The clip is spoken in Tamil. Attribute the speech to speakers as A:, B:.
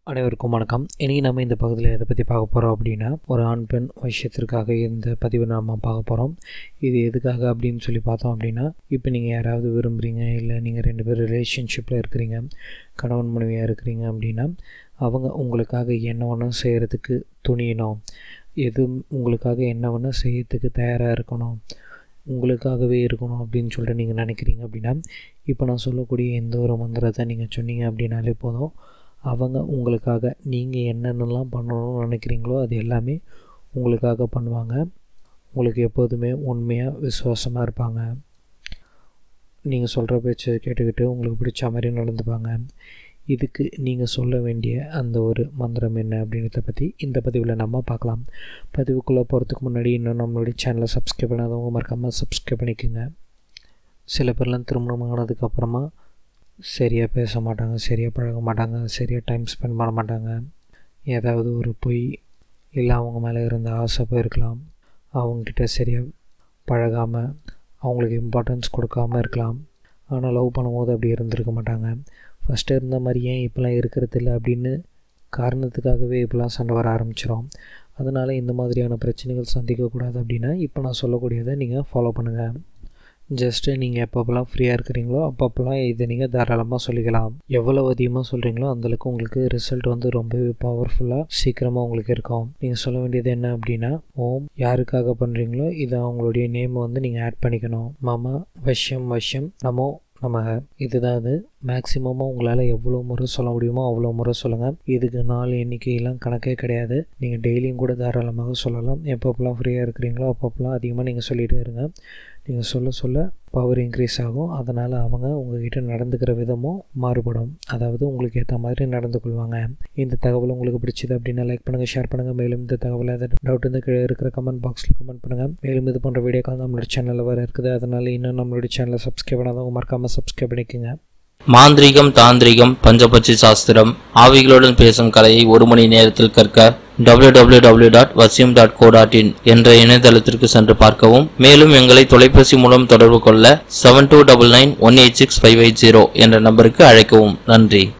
A: அனைவருக்கும் வணக்கம் இன்றைக்கி நம்ம இந்த பகுதியில் எதை பற்றி பார்க்க போகிறோம் அப்படின்னா ஒரு ஆண் பெண் விஷயத்திற்காக இந்த பதிவை நம்ம பார்க்க போகிறோம் இது எதுக்காக அப்படின்னு சொல்லி பார்த்தோம் அப்படின்னா இப்போ நீங்கள் யாராவது விரும்புகிறீங்க இல்லை நீங்கள் ரெண்டு பேரும் ரிலேஷன்ஷிப்பில் இருக்கிறீங்க கணவன் மனைவியாக இருக்கிறீங்க அப்படின்னா அவங்க உங்களுக்காக என்ன வேணும் செய்கிறதுக்கு துணியணும் எது உங்களுக்காக என்ன வேணும் செய்யறதுக்கு தயாராக இருக்கணும் உங்களுக்காகவே இருக்கணும் அப்படின்னு சொல்லிட்டு நீங்கள் நினைக்கிறீங்க அப்படின்னா இப்போ நான் சொல்லக்கூடிய எந்த ஒரு மந்திரத்தை நீங்கள் சொன்னீங்க அப்படின்னாலே போதும் அவங்க உங்களுக்காக நீங்கள் என்னென்னலாம் பண்ணணும்னு நினைக்கிறீங்களோ அது எல்லாமே உங்களுக்காக பண்ணுவாங்க உங்களுக்கு எப்போதுமே உண்மையாக விசுவாசமாக இருப்பாங்க நீங்கள் சொல்கிற பேச்சை கேட்டுக்கிட்டு உங்களுக்கு பிடிச்ச மாதிரி நடந்துப்பாங்க இதுக்கு நீங்கள் சொல்ல வேண்டிய அந்த ஒரு மந்திரம் என்ன அப்படின்றத பற்றி இந்த பதிவில் நம்ம பார்க்கலாம் பதிவுக்குள்ளே போகிறதுக்கு முன்னாடி இன்னும் நம்மளுடைய சேனலை சப்ஸ்கிரைப் பண்ணாதவங்க மறக்காமல் சப்ஸ்கிரைப் பண்ணிக்கோங்க சில பேர்லாம் திருமணம் ஆனதுக்கப்புறமா சரியாக பேச மாட்டாங்க சரியாக பழக மாட்டாங்க சரியாக டைம் ஸ்பெண்ட் பண்ண மாட்டாங்க ஏதாவது ஒரு பொய் இல்லை அவங்க மேலே இருந்த ஆசை போயிருக்கலாம் அவங்கக்கிட்ட சரியாக பழகாமல் அவங்களுக்கு இம்பார்ட்டன்ஸ் கொடுக்காம இருக்கலாம் ஆனால் லவ் பண்ணும்போது அப்படி இருந்திருக்க மாட்டாங்க ஃபஸ்ட்டு இருந்த மாதிரி ஏன் இப்போலாம் இருக்கிறது இல்லை அப்படின்னு காரணத்துக்காகவே இப்போலாம் சண்டை வர ஆரம்பிச்சிடும் அதனால் இந்த மாதிரியான பிரச்சனைகள் சந்திக்கக்கூடாது அப்படின்னா இப்போ நான் சொல்லக்கூடியதை நீங்கள் ஃபாலோ பண்ணுங்கள் ஜஸ்ட்டு நீங்கள் எப்பப்போலாம் ஃப்ரீயாக இருக்கிறீங்களோ அப்பப்போலாம் இதை நீங்கள் தாராளமாக சொல்லிக்கலாம் எவ்வளோ அதிகமாக சொல்கிறீங்களோ அந்தளவுக்கு உங்களுக்கு ரிசல்ட் வந்து ரொம்பவே பவர்ஃபுல்லாக சீக்கிரமாக உங்களுக்கு இருக்கும் நீங்கள் சொல்ல வேண்டியது என்ன அப்படின்னா ஓம் யாருக்காக பண்ணுறீங்களோ இதை அவங்களுடைய நேம் வந்து நீங்கள் ஆட் பண்ணிக்கணும் மாமா வஷ்யம் வஷ்யம் நமோ நமக இதுதான் அது மேக்ஸிமமாக உங்களால் எவ்வளோ முறை சொல்ல முடியுமோ அவ்வளோ முறை சொல்லுங்கள் இதுக்கு நாள் எண்ணிக்கையெல்லாம் கணக்கே கிடையாது நீங்கள் டெய்லியும் கூட தாராளமாக சொல்லலாம் எப்பப்போலாம் ஃப்ரீயாக இருக்கிறீங்களோ அப்பப்போலாம் அதிகமாக நீங்கள் சொல்லிகிட்டே இருங்க நீங்கள் சொல்ல சொல்ல பவர் இன்க்ரீஸ் ஆகும் அதனால் அவங்க உங்ககிட்ட நடந்துக்கிற விதமும் மாறுபடும் அதாவது உங்களுக்கு ஏற்ற மாதிரி நடந்து கொள்வாங்க இந்த தகவல் உங்களுக்கு பிடிச்சது அப்படின்னா லைக் பண்ணுங்கள் ஷேர் பண்ணுங்கள் மேலும் இந்த தகவலை எதாவது டவுட் வந்து கீழே இருக்கிற கமெண்ட் பாக்ஸில் கமெண்ட் பண்ணுங்கள் மேலும் இது போன்ற வீடியோக்கள் நம்மளுடைய சேனலில் வர இருக்குது அதனால் இன்னும் நம்மளுடைய சேனலை சப்ஸ்கிரைப் பண்ணாதவங்க மறக்காமல் சப்ஸ்கிரைப் பண்ணிக்கோங்க
B: மாந்திரீகம் தாந்திரிகம் பஞ்சபட்சி சாஸ்திரம் ஆவிகளுடன் பேசும் கலையை ஒரு மணி நேரத்தில் கற்க www.vasyum.co.in டாட் வசியம் டாட் கோ டாட் இன் என்ற இணையதளத்திற்கு சென்று பார்க்கவும் மேலும் எங்களை தொலைபேசி மூலம் தொடர்பு கொள்ள seven two double nine one eight six five eight zero என்ற நம்பருக்கு அழைக்கவும் நன்றி